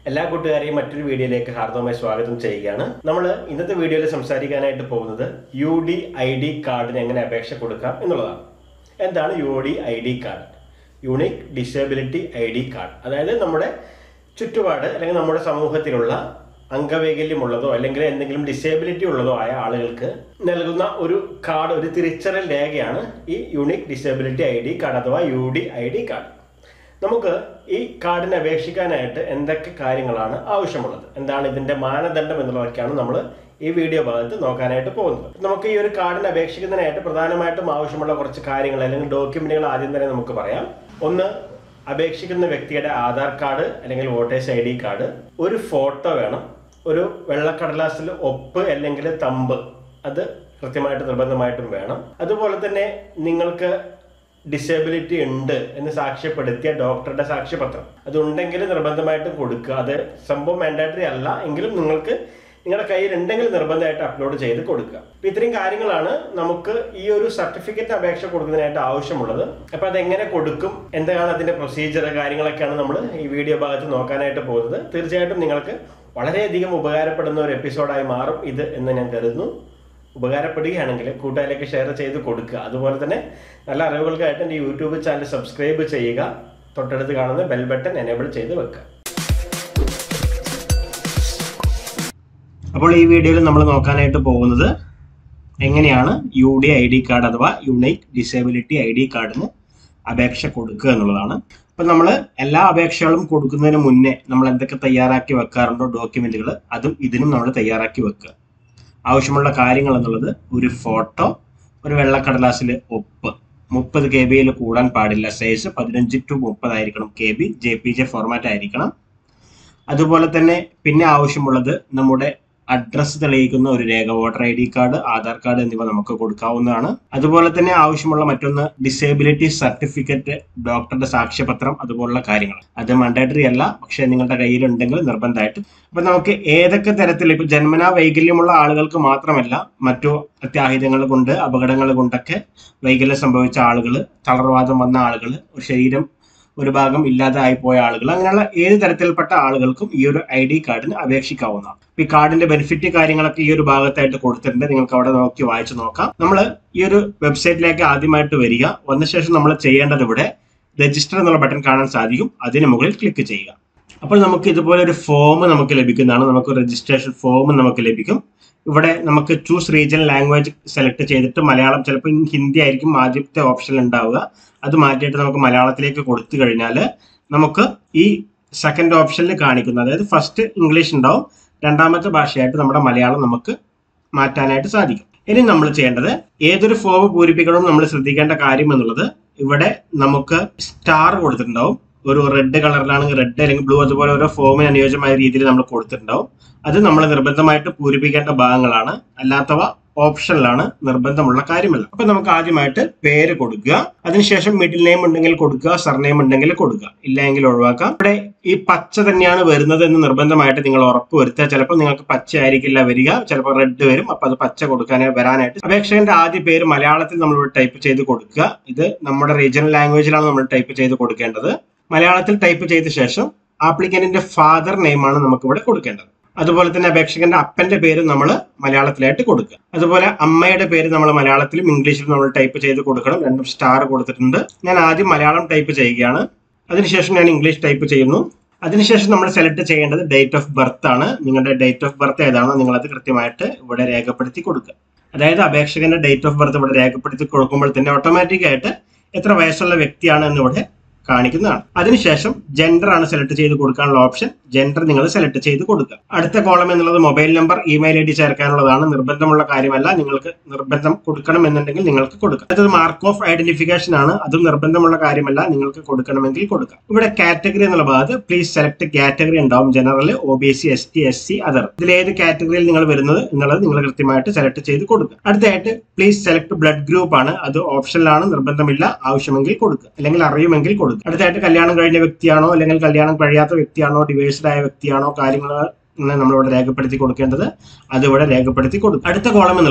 എല്ലാ കൂട്ടുകാരെയും മറ്റൊരു വീഡിയോയിലേക്ക് ഹാർദവമായി സ്വാഗതം ചെയ്യുകയാണ് നമ്മൾ ഇന്നത്തെ വീഡിയോയിൽ സംസാരിക്കാനായിട്ട് പോകുന്നത് യു ഡി ഐ ഡി കാർഡിന് എങ്ങനെ അപേക്ഷ കൊടുക്കാം എന്നുള്ളതാണ് എന്താണ് U D I D card unique disability I D card അതായത് നമ്മുടെ ചുറ്റുപാട് അല്ലെങ്കിൽ നമ്മുടെ സമൂഹത്തിലുള്ള അംഗവൈകല്യമുള്ളതോ അല്ലെങ്കിൽ എന്തെങ്കിലും ഡിസേബിലിറ്റി ഉള്ളതോ ആയ ആളുകൾക്ക് നൽകുന്ന ഒരു കാർഡ് ഒരു തിരിച്ചറിയൽ രേഖയാണ് ഈ unique disability I D card അഥവാ U D I D card നമുക്ക് ഈ കാർഡിന് അപേക്ഷിക്കാനായിട്ട് എന്തൊക്കെ കാര്യങ്ങളാണ് ആവശ്യമുള്ളത് എന്താണ് ഇതിന്റെ മാനദണ്ഡം എന്നുള്ളതൊക്കെയാണ് നമ്മൾ ഈ വീഡിയോ ഭാഗത്ത് നോക്കാനായിട്ട് പോകുന്നത് നമുക്ക് ഈ ഒരു കാർഡിന് അപേക്ഷിക്കുന്നതിനായിട്ട് പ്രധാനമായിട്ടും ആവശ്യമുള്ള കുറച്ച് കാര്യങ്ങൾ അല്ലെങ്കിൽ ഡോക്യുമെന്റുകൾ ആദ്യം തന്നെ നമുക്ക് പറയാം ഒന്ന് അപേക്ഷിക്കുന്ന വ്യക്തിയുടെ ആധാർ കാർഡ് അല്ലെങ്കിൽ വോട്ടേഴ്സ് ഐ ഡി കാർഡ് ഒരു ഫോട്ടോ വേണം ഒരു വെള്ളക്കടലാസിൽ ഒപ്പ് അല്ലെങ്കിൽ തമ്പ് അത് കൃത്യമായിട്ട് നിർബന്ധമായിട്ടും വേണം അതുപോലെ തന്നെ നിങ്ങൾക്ക് ഡിസേബിലിറ്റി ഉണ്ട് എന്ന് സാക്ഷ്യപ്പെടുത്തിയ ഡോക്ടറുടെ സാക്ഷ്യപത്രം അത് ഉണ്ടെങ്കിൽ നിർബന്ധമായിട്ടും കൊടുക്കുക അത് സംഭവം മാൻഡാറ്ററി അല്ല എങ്കിലും നിങ്ങൾക്ക് നിങ്ങളുടെ കയ്യിൽ ഉണ്ടെങ്കിൽ നിർബന്ധമായിട്ട് അപ്ലോഡ് ചെയ്ത് കൊടുക്കുക അപ്പൊ ഇത്രയും കാര്യങ്ങളാണ് നമുക്ക് ഈ ഒരു സർട്ടിഫിക്കറ്റ് അപേക്ഷ കൊടുക്കുന്നതിനായിട്ട് ആവശ്യമുള്ളത് അപ്പൊ അതെങ്ങനെ കൊടുക്കും എന്താണ് അതിന്റെ പ്രൊസീജിയർ കാര്യങ്ങളൊക്കെയാണ് നമ്മൾ ഈ വീഡിയോ ഭാഗത്ത് നോക്കാനായിട്ട് പോകുന്നത് തീർച്ചയായിട്ടും നിങ്ങൾക്ക് വളരെയധികം ഉപകാരപ്പെടുന്ന ഒരു എപ്പിസോഡായി മാറും ഇത് എന്ന് ഞാൻ കരുതുന്നു ഉപകാരപ്പെടുകയാണെങ്കിൽ കൂട്ടുകാരിലേക്ക് ഷെയർ ചെയ്ത് കൊടുക്കുക അതുപോലെ തന്നെ നല്ല അറിവുകൾക്കായിട്ട് എൻ്റെ യൂട്യൂബ് ചാനൽ സബ്സ്ക്രൈബ് ചെയ്യുക തൊട്ടടുത്ത് കാണുന്ന ബെൽ ബട്ടൺ എനേബിൾ ചെയ്ത് വെക്കുക അപ്പോൾ ഈ വീഡിയോയിൽ നമ്മൾ നോക്കാനായിട്ട് പോകുന്നത് എങ്ങനെയാണ് U D I D card അഥവാ യുണൈക്ക് ഡിസേബിലിറ്റി ഐ ഡി കാർഡിന് അപേക്ഷ കൊടുക്കുക എന്നുള്ളതാണ് അപ്പം നമ്മൾ എല്ലാ അപേക്ഷകളും കൊടുക്കുന്നതിന് മുന്നേ നമ്മൾ എന്തൊക്കെ തയ്യാറാക്കി വെക്കാറുണ്ടോ ഡോക്യുമെന്റുകൾ അതും ഇതിനും നമ്മൾ തയ്യാറാക്കി വെക്കുക ആവശ്യമുള്ള കാര്യങ്ങൾ എന്നുള്ളത് ഒരു ഫോട്ടോ ഒരു വെള്ളക്കടലാസിൽ ഒപ്പ് മുപ്പത് കെ ബിയിൽ കൂടാൻ പാടില്ല സൈസ് പതിനഞ്ച് ടു മുപ്പതായിരിക്കണം K B J P J format ആയിരിക്കണം അതുപോലെ തന്നെ പിന്നെ ആവശ്യമുള്ളത് നമ്മുടെ അഡ്രസ്സ് തെളിയിക്കുന്ന ഒരു രേഖ voter I D card Aadhaar card എന്നിവ നമുക്ക് കൊടുക്കാവുന്നതാണ് അതുപോലെ തന്നെ ആവശ്യമുള്ള മറ്റൊന്ന് ഡിസേബിലിറ്റി സർട്ടിഫിക്കറ്റ് ഡോക്ടറുടെ സാക്ഷ്യപത്രം അതുപോലുള്ള കാര്യങ്ങൾ അത് മണ്ടാറ്ററി അല്ല പക്ഷെ നിങ്ങളുടെ കയ്യിലുണ്ടെങ്കിൽ നിർബന്ധമായിട്ട് അപ്പൊ നമുക്ക് ഏതൊക്കെ തരത്തിൽ ഇപ്പൊ ജന്മനാ വൈകല്യമുള്ള ആളുകൾക്ക് മാത്രമല്ല മറ്റു അത്യാഹിതങ്ങൾ കൊണ്ട് അപകടങ്ങൾ കൊണ്ടൊക്കെ വൈകല്യം സംഭവിച്ച ആളുകൾ തളർവാദം വന്ന ആളുകൾ ശരീരം ഒരു ഭാഗം ഇല്ലാതായി പോയ ആളുകൾ അങ്ങനെയുള്ള ഏത് തരത്തിൽപ്പെട്ട ആളുകൾക്കും ഈ ഒരു ഐ ഡി കാർഡിന് അപേക്ഷിക്കാവുന്നതാണ് ഈ കാർഡിന്റെ ബെനിഫിറ്റ് കാര്യങ്ങളൊക്കെ ഈ ഒരു ഭാഗത്തായിട്ട് കൊടുത്തിട്ടുണ്ട് നിങ്ങൾക്ക് അവിടെ നോക്കി വായിച്ചു നോക്കാം നമ്മൾ ഈ ഒരു വെബ്സൈറ്റിലേക്ക് ആദ്യമായിട്ട് വരിക വന്ന ശേഷം നമ്മൾ ചെയ്യേണ്ടത് ഇവിടെ രജിസ്റ്റർ എന്നുള്ള ബട്ടൺ കാണാൻ സാധിക്കും അതിന് മുകളിൽ ക്ലിക്ക് ചെയ്യുക അപ്പോൾ നമുക്ക് ഇതുപോലെ ഒരു ഫോം നമുക്ക് ലഭിക്കുന്നതാണ് നമുക്ക് രജിസ്ട്രേഷൻ ഫോം നമുക്ക് ലഭിക്കും ഇവിടെ നമുക്ക് ചൂസ് റീജിയൻ ലാംഗ്വേജ് സെലക്ട് ചെയ്തിട്ട് മലയാളം ചിലപ്പോൾ ഹിന്ദി ആയിരിക്കും ആദ്യത്തെ ഓപ്ഷനിൽ ഉണ്ടാവുക അത് മാറ്റിയിട്ട് നമുക്ക് മലയാളത്തിലേക്ക് കൊടുത്തു കഴിഞ്ഞാൽ നമുക്ക് ഈ സെക്കൻഡ് ഓപ്ഷനിൽ കാണിക്കുന്ന അതായത് ഫസ്റ്റ് ഇംഗ്ലീഷ് ഉണ്ടാവും രണ്ടാമത്തെ ഭാഷയായിട്ട് നമ്മുടെ മലയാളം നമുക്ക് മാറ്റാനായിട്ട് സാധിക്കും ഇനി നമ്മൾ ചെയ്യേണ്ടത് ഏതൊരു ഫോം പൂരിപ്പിക്കണമെന്ന് നമ്മൾ ശ്രദ്ധിക്കേണ്ട കാര്യം എന്നുള്ളത് ഇവിടെ നമുക്ക് സ്റ്റാർ കൊടുത്തിട്ടുണ്ടാവും ഒരു റെഡ് കളറിലാണെങ്കിൽ റെഡ് അല്ലെങ്കിൽ ബ്ലൂ അതുപോലെ ഓരോ ഫോമിന് അനുയോജ്യമായ രീതിയിൽ നമ്മൾ കൊടുത്തിട്ടുണ്ടാവും അത് നമ്മൾ നിർബന്ധമായിട്ട് പൂരിപ്പിക്കേണ്ട ഭാഗങ്ങളാണ് അല്ലാത്തവ ഓപ്ഷനിലാണ് നിർബന്ധമുള്ള കാര്യമല്ല അപ്പൊ നമുക്ക് ആദ്യമായിട്ട് പേര് കൊടുക്കുക അതിനുശേഷം മിഡിൽ നെയിം ഉണ്ടെങ്കിൽ കൊടുക്കുക സർനെയിം ഉണ്ടെങ്കിൽ കൊടുക്കുക ഇല്ലെങ്കിൽ ഒഴിവാക്കാം ഇവിടെ ഈ പച്ച തന്നെയാണ് വരുന്നത് എന്ന് നിർബന്ധമായിട്ട് നിങ്ങൾ ഉറപ്പ് വരുത്തുക ചിലപ്പോൾ നിങ്ങൾക്ക് പച്ച ആയിരിക്കില്ല വരിക ചിലപ്പോൾ റെഡ് വരും അപ്പൊ അത് പച്ച കൊടുക്കാൻ വരാനായിട്ട് അപേക്ഷകന്റെ ആദ്യ പേര് മലയാളത്തിൽ നമ്മൾ ടൈപ്പ് ചെയ്ത് കൊടുക്കുക ഇത് നമ്മുടെ റീജിയണൽ ലാംഗ്വേജിലാണ് നമ്മൾ ടൈപ്പ് ചെയ്ത് കൊടുക്കേണ്ടത് മലയാളത്തിൽ ടൈപ്പ് ചെയ്ത ശേഷം ആപ്ലിക്കന്റിന്റെ ഫാദർ നെയിമാണ് നമുക്ക് ഇവിടെ കൊടുക്കേണ്ടത് അതുപോലെ തന്നെ അപേക്ഷകന്റെ അപ്പന്റെ പേര് നമ്മൾ മലയാളത്തിലായിട്ട് കൊടുക്കുക അതുപോലെ അമ്മയുടെ പേര് നമ്മൾ മലയാളത്തിലും ഇംഗ്ലീഷിലും നമ്മൾ ടൈപ്പ് ചെയ്ത് കൊടുക്കണം രണ്ടും സ്റ്റാർ കൊടുത്തിട്ടുണ്ട് ഞാൻ ആദ്യം മലയാളം ടൈപ്പ് ചെയ്യുകയാണ് അതിനുശേഷം ഞാൻ ഇംഗ്ലീഷ് ടൈപ്പ് ചെയ്യുന്നു അതിനുശേഷം നമ്മൾ സെലക്ട് ചെയ്യേണ്ടത് ഡേറ്റ് ഓഫ് ബർത്ത് ആണ് നിങ്ങളുടെ ഡേറ്റ് ഓഫ് ബർത്ത് ഏതാണോ നിങ്ങൾ അത് കൃത്യമായിട്ട് ഇവിടെ രേഖപ്പെടുത്തി കൊടുക്കുക അതായത് അപേക്ഷകന്റെ ഡേറ്റ് ഓഫ് ബർത്ത് ഇവിടെ രേഖപ്പെടുത്തി കൊടുക്കുമ്പോൾ തന്നെ ഓട്ടോമാറ്റിക് ആയിട്ട് എത്ര വയസ്സുള്ള വ്യക്തിയാണ് എന്ന് ഇവിടെ കാണിക്കുന്നതാണ് അതിനുശേഷം ജെൻഡർ ആണ് സെലക്ട് ചെയ്ത് കൊടുക്കാനുള്ള ഓപ്ഷൻ ജെൻഡർ നിങ്ങൾ സെലക്ട് ചെയ്ത് കൊടുക്കുക അടുത്ത കോളം എന്നുള്ളത് mobile number email I D ചേർക്കാനുള്ളതാണ് നിർബന്ധമുള്ള കാര്യമല്ല നിങ്ങൾക്ക് നിർബന്ധം കൊടുക്കണം എന്നുണ്ടെങ്കിൽ നിങ്ങൾക്ക് കൊടുക്കാം അടുത്തത് മാർക്ക് ഓഫ് ഐഡന്റിഫിക്കേഷൻ ആണ് അതും നിർബന്ധമുള്ള കാര്യമല്ല നിങ്ങൾക്ക് കൊടുക്കണമെങ്കിൽ കൊടുക്കാം ഇവിടെ കാറ്റഗറി എന്നുള്ള ഭാഗത്ത് പ്ലീസ് സെലക്ട് കാറ്റഗറി ഉണ്ടാവും general O B C S T S C other ഇതിൽ ഏത് കാറ്റഗറിയിൽ നിങ്ങൾ വരുന്നത് എന്നുള്ളത് നിങ്ങൾ കൃത്യമായിട്ട് സെലക്ട് ചെയ്ത് കൊടുക്കുക അടുത്തതായിട്ട് പ്ലീസ് സെലക്ട് ബ്ലഡ് ഗ്രൂപ്പ് ആണ് അത് ഓപ്ഷനിലാണ് നിർബന്ധമില്ല ആവശ്യമെങ്കിൽ കൊടുക്കുക അല്ലെങ്കിൽ അറിയുമെങ്കിൽ കൊടുക്കുക അടുത്തായിട്ട് കല്യാണം കഴിഞ്ഞ വ്യക്തിയാണോ അല്ലെങ്കിൽ കല്യാണം കഴിയാത്ത വ്യക്തിയാണോ ഡിവേഴ്സ്ഡ് ആയ വ്യക്തിയാണോ കാര്യങ്ങൾ നമ്മളിവിടെ രേഖപ്പെടുത്തി കൊടുക്കേണ്ടത് അത് ഇവിടെ രേഖപ്പെടുത്തി കൊടുക്കും അടുത്ത കോളം എന്നുള്ളത്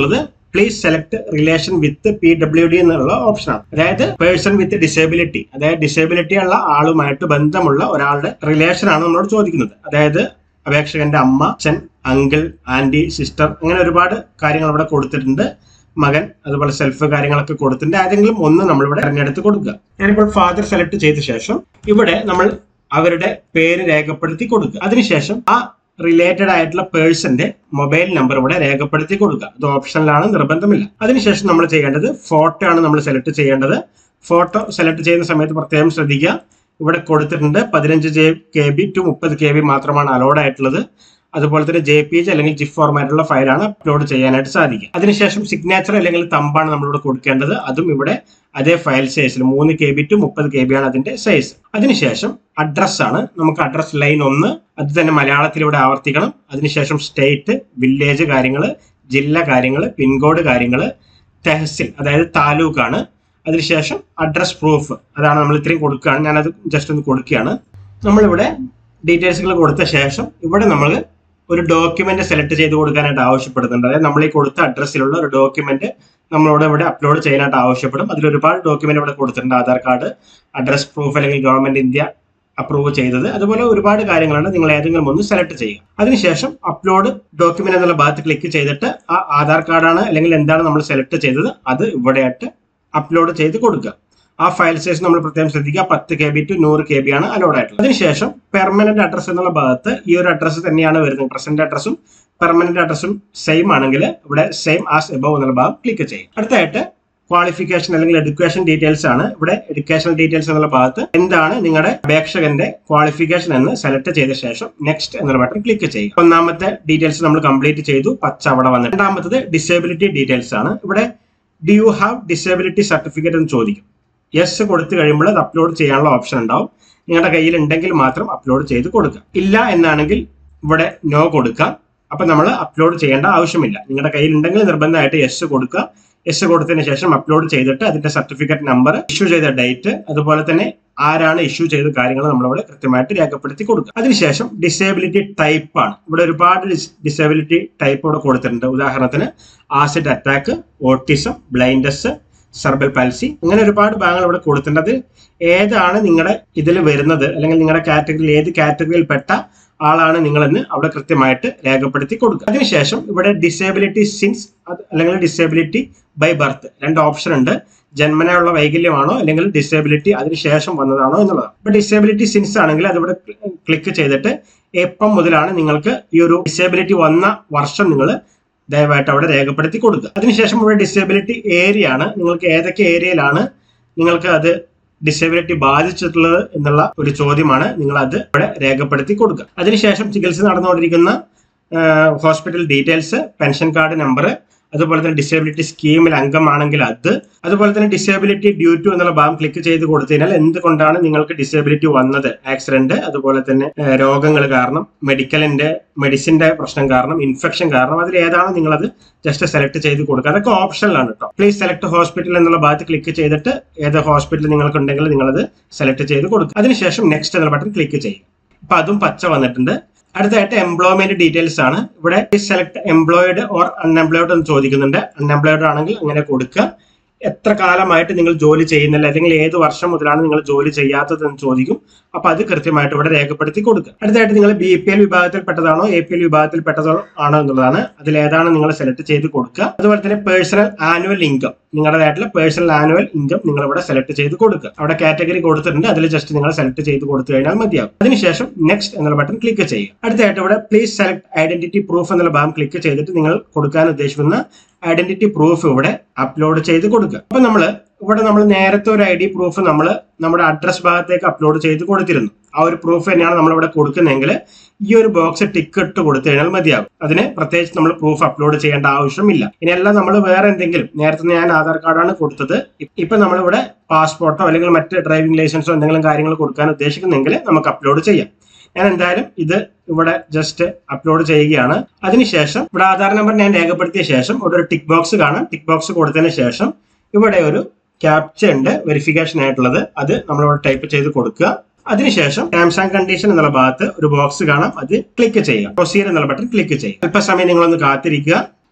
please select relation with P W D എന്നുള്ള ഓപ്ഷനാണ് അതായത് പേഴ്സൺ വിത്ത് ഡിസേബിലിറ്റി അതായത് ഡിസേബിലിറ്റി ഉള്ള ആളുമായിട്ട് ബന്ധമുള്ള ഒരാളുടെ റിലേഷൻ ആണ് നമ്മളോട് ചോദിക്കുന്നത് അതായത് അപേക്ഷകന്റെ അമ്മ അച്ഛൻ അങ്കിൾ ആന്റി സിസ്റ്റർ അങ്ങനെ ഒരുപാട് കാര്യങ്ങൾ ഇവിടെ കൊടുത്തിട്ടുണ്ട് മകൻ അതുപോലെ സെൽഫ് കാര്യങ്ങളൊക്കെ കൊടുത്തിട്ടുണ്ട് ഏതെങ്കിലും ഒന്ന് നമ്മളിവിടെ തിരഞ്ഞെടുത്ത് കൊടുക്കുക ഞാനിപ്പോൾ ഫാദർ സെലക്ട് ചെയ്ത ശേഷം ഇവിടെ നമ്മൾ അവരുടെ പേര് രേഖപ്പെടുത്തി കൊടുക്കുക അതിനുശേഷം ആ റിലേറ്റഡ് ആയിട്ടുള്ള പേഴ്സന്റെ മൊബൈൽ നമ്പർ ഇവിടെ രേഖപ്പെടുത്തി കൊടുക്കുക അത് ഓപ്ഷനിലാണ് നിർബന്ധമില്ല അതിനുശേഷം നമ്മൾ ചെയ്യേണ്ടത് ഫോട്ടോ ആണ് നമ്മൾ സെലക്ട് ചെയ്യേണ്ടത് ഫോട്ടോ സെലക്ട് ചെയ്യുന്ന സമയത്ത് പ്രത്യേകം ശ്രദ്ധിക്കുക ഇവിടെ കൊടുത്തിട്ടുണ്ട് പതിനഞ്ച് ജെ കെ ബി ടു മുപ്പത് കെ ബി മാത്രമാണ് അലോഡ് ആയിട്ടുള്ളത് അതുപോലെ തന്നെ ജെ പി എച്ച് അല്ലെങ്കിൽ ജിഫ് ഫോർമാറ്റുള്ള ഫയലാണ് അപ്ലോഡ് ചെയ്യാനായിട്ട് സാധിക്കുക അതിനുശേഷം സിഗ്നേച്ചർ അല്ലെങ്കിൽ തമ്പാണ് നമ്മളിവിടെ കൊടുക്കേണ്ടത് അതും ഇവിടെ അതേ ഫയൽ സൈസിൽ മൂന്ന് കെ ബി ടു മുപ്പത് കെ ബി ആണ് അതിന്റെ സൈസ് അതിനുശേഷം അഡ്രസ് ആണ് നമുക്ക് അഡ്രസ് ലൈൻ ഒന്ന് അത് തന്നെ മലയാളത്തിൽ ഇവിടെ ആവർത്തിക്കണം അതിനുശേഷം സ്റ്റേറ്റ് വില്ലേജ് കാര്യങ്ങൾ ജില്ല കാര്യങ്ങൾ പിൻകോഡ് കാര്യങ്ങൾ തെഹസിൽ അതായത് താലൂക്കാണ് അതിനുശേഷം അഡ്രസ് പ്രൂഫ് അതാണ് നമ്മൾ ഇത്രയും കൊടുക്കുകയാണ് ഞാനത് ജസ്റ്റ് ഒന്ന് കൊടുക്കുകയാണ് നമ്മളിവിടെ ഡീറ്റെയിൽസുകൾ കൊടുത്ത ശേഷം ഇവിടെ നമ്മൾ ഒരു ഡോക്യുമെന്റ് സെലക്ട് ചെയ്ത് കൊടുക്കാനായിട്ട് ആവശ്യപ്പെടുന്നുണ്ട് അതായത് നമ്മൾ ഈ കൊടുത്ത അഡ്രസ്സിലുള്ള ഒരു ഡോക്യുമെന്റ് നമ്മളോട് ഇവിടെ അപ്ലോഡ് ചെയ്യാനായിട്ട് ആവശ്യപ്പെടും അതിൽ ഒരുപാട് ഡോക്യുമെന്റ് ഇവിടെ കൊടുത്തിട്ടുണ്ട് ആധാർ കാർഡ് അഡ്രസ് പ്രൂഫ് അല്ലെങ്കിൽ ഗവൺമെന്റ് ഇന്ത്യ അപ്രൂവ് ചെയ്തത് അതുപോലെ ഒരുപാട് കാര്യങ്ങളാണ് നിങ്ങൾ ഏതെങ്കിലും ഒന്ന് സെലക്ട് ചെയ്യുക അതിനുശേഷം അപ്ലോഡ് ഡോക്യുമെന്റ് എന്നുള്ള ഭാഗത്ത് ക്ലിക്ക് ചെയ്തിട്ട് ആ ആധാർ കാർഡാണ് അല്ലെങ്കിൽ എന്താണ് നമ്മൾ സെലക്ട് ചെയ്തത് അത് ഇവിടെയായിട്ട് അപ്ലോഡ് ചെയ്ത് കൊടുക്കുക ആ ഫയൽ സൈസ് നമ്മൾ പ്രത്യേകം ശ്രദ്ധിക്കുക പത്ത് കെ ബി ടു നൂറ് കെ ബി ആണ് അലോഡ് ആയിട്ടുള്ളത് അതിനുശേഷം പെർമനന്റ് അഡ്രസ് എന്നുള്ള ഭാഗത്ത് ഈ ഒരു അഡ്രസ്സ് തന്നെയാണ് വരുന്നത് പ്രസന്റ് അഡ്രസ്സും പെർമനന്റ് അഡ്രസ്സും സെയിം ആണെങ്കിൽ ഇവിടെ സെയിം ആസ് എബവ് എന്നുള്ള ഭാഗം ക്ലിക്ക് ചെയ്യും അടുത്തായിട്ട് ക്വാളിഫിക്കേഷൻ അല്ലെങ്കിൽ എഡ്യൂക്കേഷൻ ഡീറ്റെയിൽസ് ആണ് ഇവിടെ എഡ്യൂക്കേഷൻ ഡീറ്റെയിൽസ് എന്നുള്ള ഭാഗത്ത് എന്താണ് നിങ്ങളുടെ അപേക്ഷകന്റെ ക്വാളിഫിക്കേഷൻ എന്ന് സെലക്ട് ചെയ്ത ശേഷം നെക്സ്റ്റ് എന്നുള്ള ബട്ടൺ ക്ലിക്ക് ചെയ്യുക ഒന്നാമത്തെ ഡീറ്റെയിൽസ് നമ്മൾ കംപ്ലീറ്റ് ചെയ്തു പച്ച അവിടെ വന്നിട്ട് രണ്ടാമത്തത് ഡിസേബിലിറ്റി ഡീറ്റെയിൽസ് ആണ് ഇവിടെ do you have disability certificate എന്ന് ചോദിക്കും യെസ് കൊടുത്തു കഴിയുമ്പോൾ അത് അപ്ലോഡ് ചെയ്യാനുള്ള ഓപ്ഷൻ ഉണ്ടാവും നിങ്ങളുടെ കയ്യിൽ ഉണ്ടെങ്കിൽ മാത്രം അപ്ലോഡ് ചെയ്ത് കൊടുക്കുക ഇല്ല എന്നാണെങ്കിൽ ഇവിടെ നോ കൊടുക്കാം അപ്പൊ നമ്മൾ അപ്ലോഡ് ചെയ്യേണ്ട ആവശ്യമില്ല നിങ്ങളുടെ കയ്യിൽ ഉണ്ടെങ്കിൽ നിർബന്ധമായിട്ട് യെസ് കൊടുക്കുക യെസ് കൊടുത്തതിന് ശേഷം അപ്ലോഡ് ചെയ്തിട്ട് അതിന്റെ സർട്ടിഫിക്കറ്റ് നമ്പർ ഇഷ്യൂ ചെയ്ത ഡേറ്റ് അതുപോലെ തന്നെ ആരാണ് ഇഷ്യൂ ചെയ്ത കാര്യങ്ങൾ നമ്മളിവിടെ കൃത്യമായിട്ട് രേഖപ്പെടുത്തി കൊടുക്കുക അതിനുശേഷം ഡിസേബിലിറ്റി ടൈപ്പ് ആണ് ഇവിടെ ഒരുപാട് ഡിസേബിലിറ്റി ടൈപ്പ് ഇവിടെ കൊടുത്തിട്ടുണ്ട് ഉദാഹരണത്തിന് acid attack autism blindness cerebral palsy അങ്ങനെ ഒരുപാട് ഭാഗങ്ങൾ ഇവിടെ കൊടുത്തിട്ടുണ്ട് അത് ഏതാണ് നിങ്ങളുടെ ഇതിൽ വരുന്നത് അല്ലെങ്കിൽ നിങ്ങളുടെ കാറ്റഗറിയിൽ ഏത് കാറ്റഗറിയിൽ പെട്ട ആളാണ് നിങ്ങളെന്ന് അവിടെ കൃത്യമായിട്ട് രേഖപ്പെടുത്തി കൊടുക്കുക അതിനുശേഷം ഇവിടെ ഡിസേബിലിറ്റി സിൻസ് അല്ലെങ്കിൽ ഡിസേബിലിറ്റി ബൈ ബർത്ത് രണ്ട് ഓപ്ഷൻ ഉണ്ട് ജന്മനയുള്ള വൈകല്യമാണോ അല്ലെങ്കിൽ ഡിസേബിലിറ്റി അതിനുശേഷം വന്നതാണോ എന്നുള്ളതാണ് ഇപ്പൊ ഡിസേബിലിറ്റി സിൻസ് ആണെങ്കിൽ അതിവിടെ ക്ലിക്ക് ചെയ്തിട്ട് എപ്പം മുതലാണ് നിങ്ങൾക്ക് ഈ ഒരു ഡിസേബിലിറ്റി വന്ന വർഷം നിങ്ങൾ ദയവായിട്ട് അവിടെ രേഖപ്പെടുത്തി കൊടുക്കുക അതിനുശേഷം ഇവിടെ ഡിസേബിലിറ്റി ഏരിയ ആണ് നിങ്ങൾക്ക് ഏതൊക്കെ ഏരിയയിലാണ് നിങ്ങൾക്ക് അത് ഡിസേബിലിറ്റി ബാധിച്ചിട്ടുള്ളത് എന്നുള്ള ഒരു ചോദ്യമാണ് നിങ്ങൾ അത് ഇവിടെ രേഖപ്പെടുത്തി കൊടുക്കുക അതിനുശേഷം ചികിത്സ നടന്നുകൊണ്ടിരിക്കുന്ന hospital details pension card number അതുപോലെ തന്നെ ഡിസേബിലിറ്റി സ്കീമിൽ അംഗമാണെങ്കിൽ അത് അതുപോലെ തന്നെ ഡിസേബിലിറ്റി ഡ്യൂ ടു എന്നുള്ള ഭാഗം ക്ലിക്ക് ചെയ്ത് കൊടുത്തു കഴിഞ്ഞാൽ എന്തുകൊണ്ടാണ് നിങ്ങൾക്ക് ഡിസേബിലിറ്റി വന്നത് ആക്സിഡന്റ് അതുപോലെ തന്നെ രോഗങ്ങൾ കാരണം മെഡിക്കലിന്റെ മെഡിസിന്റെ പ്രശ്നം കാരണം ഇൻഫെക്ഷൻ കാരണം അതിൽ ഏതാണ് നിങ്ങളത് ജസ്റ്റ് സെലക്ട് ചെയ്ത് കൊടുക്കുക അതൊക്കെ ഓപ്ഷനിലാണ് കേട്ടോ പ്ലീസ് സെലക്ട് ഹോസ്പിറ്റൽ എന്നുള്ള ഭാഗത്ത് ക്ലിക്ക് ചെയ്തിട്ട് ഏത് ഹോസ്പിറ്റൽ നിങ്ങൾക്ക് ഉണ്ടെങ്കിൽ നിങ്ങളത് സെലക്ട് ചെയ്ത് കൊടുക്കുക അതിനുശേഷം നെക്സ്റ്റ് എന്നുള്ള ബട്ടൺ ക്ലിക്ക് ചെയ്യും അപ്പൊ അതും പച്ച വന്നിട്ടുണ്ട് അടുത്തായിട്ട് എംപ്ലോയ്മെന്റ് ഡീറ്റെയിൽസ് ആണ് ഇവിടെ സെലക്ട് എംപ്ലോയിഡ് ഓർ അൺഎംപ്ലോയിഡ് എന്ന് ചോദിക്കുന്നുണ്ട് അൺഎംപ്ലോയിഡ് ആണെങ്കിൽ അങ്ങനെ കൊടുക്കുക എത്ര കാലമായിട്ട് നിങ്ങൾ ജോലി ചെയ്യുന്നില്ല അല്ലെങ്കിൽ ഏത് വർഷം മുതലാണ് നിങ്ങൾ ജോലി ചെയ്യാത്തത് എന്ന് ചോദിക്കും അപ്പൊ അത് കൃത്യമായിട്ട് ഇവിടെ രേഖപ്പെടുത്തി കൊടുക്കുക അടുത്തായിട്ട് നിങ്ങൾ ബി പി എൽ വിഭാഗത്തിൽപ്പെട്ടതാണോ എ പി എൽ വിഭാഗത്തിൽപ്പെട്ടതോ ആണോ എന്നുള്ളതാണ് അതിൽ ഏതാണ് നിങ്ങൾ സെലക്ട് ചെയ്ത് കൊടുക്കുക അതുപോലെ തന്നെ പേഴ്സണൽ ആനുവൽ ഇൻകം നിങ്ങളുടേതായിട്ടുള്ള പേഴ്സണൽ ആനുവൽ ഇൻകം നിങ്ങൾ ഇവിടെ സെലക്ട് ചെയ്ത് കൊടുക്കുക അവിടെ കാറ്റഗറി കൊടുത്തിട്ടുണ്ട് അതിൽ ജസ്റ്റ് നിങ്ങൾ സെലക്ട് ചെയ്ത് കൊടുത്തു കഴിഞ്ഞാൽ മതിയാകും അതിനുശേഷം നെക്സ്റ്റ് എന്നുള്ള ബട്ടൺ ക്ലിക്ക് ചെയ്യുക അടുത്തായിട്ട് ഇവിടെ പ്ലീസ് സെലക്ട് ഐഡന്റിറ്റി പ്രൂഫ് എന്നുള്ള ഭാഗം ക്ലിക്ക് ചെയ്തിട്ട് നിങ്ങൾ കൊടുക്കാൻ ഉദ്ദേശിക്കുന്ന ഐഡന്റിറ്റി പ്രൂഫ് ഇവിടെ അപ്ലോഡ് ചെയ്ത് കൊടുക്കുക അപ്പൊ നമ്മൾ ഇവിടെ നമ്മൾ നേരത്തെ ഒരു ഐ ഡി പ്രൂഫ് നമ്മൾ നമ്മുടെ അഡ്രസ് ഭാഗത്തേക്ക് അപ്ലോഡ് ചെയ്ത് കൊടുത്തിരുന്നു ആ ഒരു പ്രൂഫ് തന്നെയാണ് നമ്മൾ ഇവിടെ കൊടുക്കുന്നതെങ്കിൽ ഈ ഒരു ബോക്സ് ടിക്ക് ഇട്ട് കൊടുത്തു കഴിഞ്ഞാൽ മതിയാകും അതിന് പ്രത്യേകിച്ച് നമ്മൾ പ്രൂഫ് അപ്ലോഡ് ചെയ്യേണ്ട ആവശ്യമില്ല ഇനിയല്ല നമ്മൾ വേറെ എന്തെങ്കിലും നേരത്തെ ഞാൻ ആധാർ കാർഡാണ് കൊടുത്തത് ഇപ്പൊ നമ്മളിവിടെ പാസ്പോർട്ടോ അല്ലെങ്കിൽ മറ്റ് ഡ്രൈവിംഗ് ലൈസൻസോ എന്തെങ്കിലും കാര്യങ്ങൾ കൊടുക്കാൻ ഉദ്ദേശിക്കുന്നെങ്കിൽ നമുക്ക് അപ്ലോഡ് ചെയ്യാം ഞാൻ എന്തായാലും ഇത് ഇവിടെ ജസ്റ്റ് അപ്ലോഡ് ചെയ്യുകയാണ് അതിനുശേഷം ഇവിടെ ആധാർ നമ്പർ ഞാൻ രേഖപ്പെടുത്തിയ ശേഷം ഇവിടെ ഒരു ടിക്ക് ബോക്സ് കാണാം ടിക്ക് ബോക്സ് കൊടുത്തതിന് ശേഷം ഇവിടെ ഒരു ക്യാപ്ച ഉണ്ട് വെരിഫിക്കേഷൻ ആയിട്ടുള്ളത് അത് നമ്മളിവിടെ ടൈപ്പ് ചെയ്ത് കൊടുക്കുക അതിനുശേഷം ടേംസ് ആൻഡ് കണ്ടീഷൻ എന്നുള്ള ഭാഗത്ത് ഒരു ബോക്സ് കാണാം അത് ക്ലിക്ക് ചെയ്യുക പ്രൊസീഡ് എന്നുള്ള ബട്ടൺ ക്ലിക്ക് ചെയ്യുക അല്പസമയം നിങ്ങളൊന്ന് കാത്തിരിക്കുക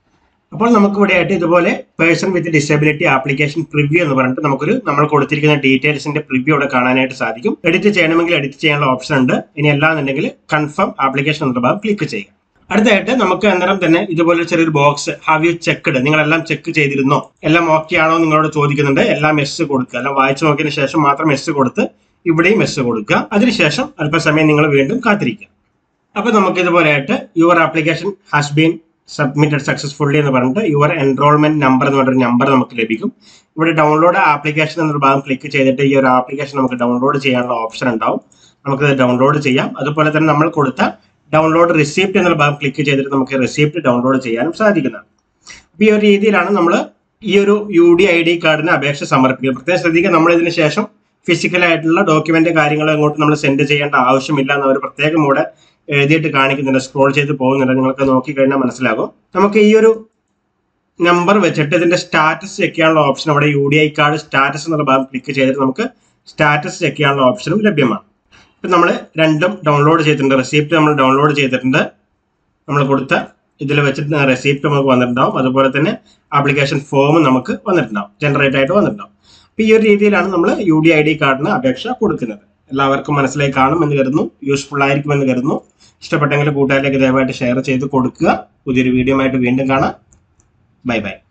അപ്പോൾ നമുക്ക് ഇവിടെ ആയിട്ട് ഇതുപോലെ person with disability application preview എന്ന് പറഞ്ഞിട്ട് നമുക്കൊരു നമ്മൾ കൊടുത്തിരിക്കുന്ന ഡീറ്റെയിൽസിന്റെ പ്രിവ്യൂ ഇവിടെ കാണാനായിട്ട് സാധിക്കും എഡിറ്റ് ചെയ്യണമെങ്കിൽ എഡിറ്റ് ചെയ്യാനുള്ള ഓപ്ഷൻ ഉണ്ട് ഇനി അല്ലാന്നുണ്ടെങ്കിൽ കൺഫേം ആപ്ലിക്കേഷൻ എന്ന ഭാഗം ക്ലിക്ക് ചെയ്യുക അടുത്തായിട്ട് നമുക്ക് അന്നേരം തന്നെ ഇതുപോലെ ചെറിയൊരു ബോക്സ് ഹാവ് യു ചെക്ക്ഡ് നിങ്ങളെല്ലാം ചെക്ക് ചെയ്തിരുന്നോ എല്ലാം ഓക്കെ ആണോ എന്ന് നിങ്ങളോട് ചോദിക്കുന്നുണ്ട് എല്ലാം എസ് കൊടുക്കുക എല്ലാം വായിച്ചു നോക്കിയതിന് ശേഷം മാത്രം എസ് കൊടുത്ത് ഇവിടെയും എസ് കൊടുക്കുക അതിനുശേഷം അല്പസമയം നിങ്ങൾ വീണ്ടും കാത്തിരിക്കുക അപ്പൊ നമുക്ക് ഇതുപോലെ ആയിട്ട് your application has been submitted successfully എന്ന് പറഞ്ഞിട്ട് യുവർ എൻറോൾമെന്റ് നമ്പർ എന്ന് പറഞ്ഞൊരു നമ്പർ നമുക്ക് ലഭിക്കും ഇവിടെ ഡൗൺലോഡ് ആപ്ലിക്കേഷൻ എന്നൊരു ഭാഗം ക്ലിക്ക് ചെയ്തിട്ട് ഈ ഒരു ആപ്ലിക്കേഷൻ നമുക്ക് ഡൗൺലോഡ് ചെയ്യാനുള്ള ഓപ്ഷൻ ഉണ്ടാവും നമുക്കത് ഡൗൺലോഡ് ചെയ്യാം അതുപോലെ തന്നെ നമ്മൾ കൊടുത്ത ഡൗൺലോഡ് റിസീപ്റ്റ് എന്നുള്ള ഭാഗം ക്ലിക്ക് ചെയ്തിട്ട് നമുക്ക് റിസീപ്റ്റ് ഡൗൺലോഡ് ചെയ്യാനും സാധിക്കുന്നതാണ് അപ്പൊ ഈ ഒരു രീതിയിലാണ് നമ്മൾ ഈ ഒരു യു ഡി ഐ ഡി കാർഡിന് അപേക്ഷ സമർപ്പിക്കുക പ്രത്യേകം ശ്രദ്ധിക്കുക നമ്മൾ ഇതിന് ശേഷം ഫിസിക്കൽ ആയിട്ടുള്ള ഡോക്യുമെന്റ് കാര്യങ്ങൾ അങ്ങോട്ട് നമ്മൾ സെൻഡ് ചെയ്യേണ്ട ആവശ്യമില്ല എന്ന് അവർ പ്രത്യേകം ഇവിടെ എഴുതിയിട്ട് കാണിക്കുന്നുണ്ട് സ്ക്രോൾ ചെയ്ത് പോകുന്നുണ്ട് നിങ്ങൾക്ക് നോക്കി കഴിഞ്ഞാൽ മനസ്സിലാകും നമുക്ക് ഈ ഒരു നമ്പർ വെച്ചിട്ട് ഇതിന്റെ സ്റ്റാറ്റസ് ചെക്ക് ചെയ്യാനുള്ള ഓപ്ഷൻ അവിടെ U D I card status എന്നുള്ള ഭാഗം ക്ലിക്ക് ചെയ്തിട്ട് നമുക്ക് സ്റ്റാറ്റസ് ചെക്ക് ചെയ്യാനുള്ള ഓപ്ഷനും ലഭ്യമാണ് ഇപ്പം നമ്മൾ രണ്ടും ഡൗൺലോഡ് ചെയ്തിട്ടുണ്ട് റെസിപ്റ്റ് നമ്മൾ ഡൗൺലോഡ് ചെയ്തിട്ടുണ്ട് നമ്മൾ കൊടുത്ത ഇതിൽ വെച്ചിട്ട് റെസിപ്റ്റ് നമുക്ക് വന്നിട്ടുണ്ടാവും അതുപോലെ തന്നെ ആപ്ലിക്കേഷൻ ഫോം നമുക്ക് വന്നിട്ടുണ്ടാവും ജനറേറ്റ് ആയിട്ട് വന്നിട്ടുണ്ടാവും അപ്പോൾ ഈ ഒരു രീതിയിലാണ് നമ്മൾ യു ഡി ഐ ഡി കാർഡിന് അപേക്ഷ കൊടുക്കുന്നത് എല്ലാവർക്കും മനസ്സിലായി കാണും എന്ന് കരുതുന്നു യൂസ്ഫുൾ ആയിരിക്കും എന്ന് കരുതുന്നു ഇഷ്ടപ്പെട്ടെങ്കിൽ കൂട്ടുകാരിലേക്ക് ദയവായിട്ട് ഷെയർ ചെയ്ത് കൊടുക്കുക പുതിയൊരു വീഡിയോ ആയിട്ട് വീണ്ടും കാണാം ബൈ ബൈ